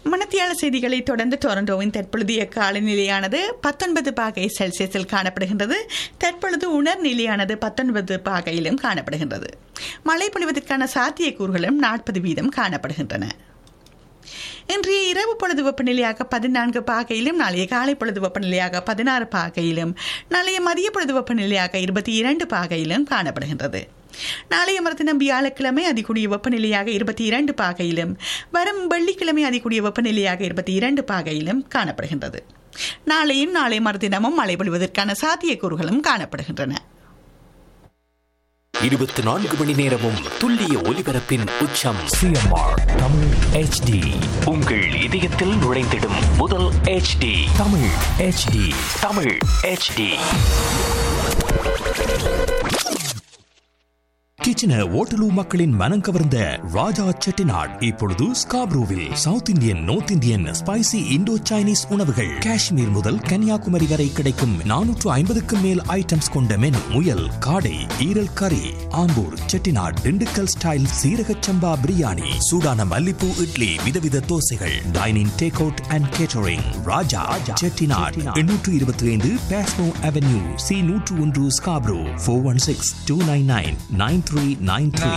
மணத்தியால செய்திகளை தொடர்ந்து டொரண்டோவின் தற்பொழுதைய காலநிலையானது பத்தொன்பது பாகை செல்சியஸில் காணப்படுகின்றது தற்பொழுது உணர் நிலையானது பத்தொன்பது பாகையிலும் காணப்படுகின்றது மழை பொழிவதற்கான சாத்தியக்கூறுகளும் நாற்பது வீதம் காணப்படுகின்றன இன்றைய இரவு பொழுது வெப்பநிலையாக பதினான்கு பாகையிலும் நாளைய காலை பொழுது வெப்பநிலையாக பதினாறு பாகையிலும் நாளைய மதிய பொழுது வெப்பநிலையாக இருபத்தி இரண்டு பாகையிலும் காணப்படுகின்றது நாளைய மறுதினம் வியாழக்கிழமை அதிகூடிய வெப்பநிலையாக இருபத்தி இரண்டு பாகையிலும் வரும் வெள்ளிக்கிழமை அதிகூடிய வெப்பநிலையாக இருபத்தி இரண்டு பாகையிலும் காணப்படுகின்றது நாளையும் நாளை மறுதினமும் மழை பொழிவதற்கான சாத்தியக்கூறுகளும் காணப்படுகின்றன இருபத்தி நான்கு மணி நேரமும் துல்லிய ஒலிபரப்பின் உச்சம் சிஎம்ஆர் தமிழ் ஹெச்டி உங்கள் இதயத்தில் நுழைந்திடும் முதல் HD Tamil HD Tamil HD கிச்சன ஓட்டலு மக்களின் மனம் கவர்ந்த ராஜா செட்டிநாட் இப்பொழுது ஸ்காப்ரூவில் South Indian North Indian spicy Indo Chinese உணவுகள் காஷ்மீர் முதல் கன்னியாகுமரி வரை கிடைக்கும் நானூற்று ஐம்பதுக்கும் மேல் ஐட்டம்ஸ் கொண்ட மெனு முயல் காடை ஈரல் கறி ஆம்பூர் செட்டிநாட் திண்டுக்கல் ஸ்டைல் சீரக சம்பா பிரியாணி சூடான மல்லிப்பூ இட்லி விதவித தோசைகள் dining take out and catering Raja Chettinad எண்ணூற்று இருபத்தி ஐந்து பேஸ்மோ அவென்யூ சி நூற்று ஒன்று Scarborough four one six two nine nine nine three nine three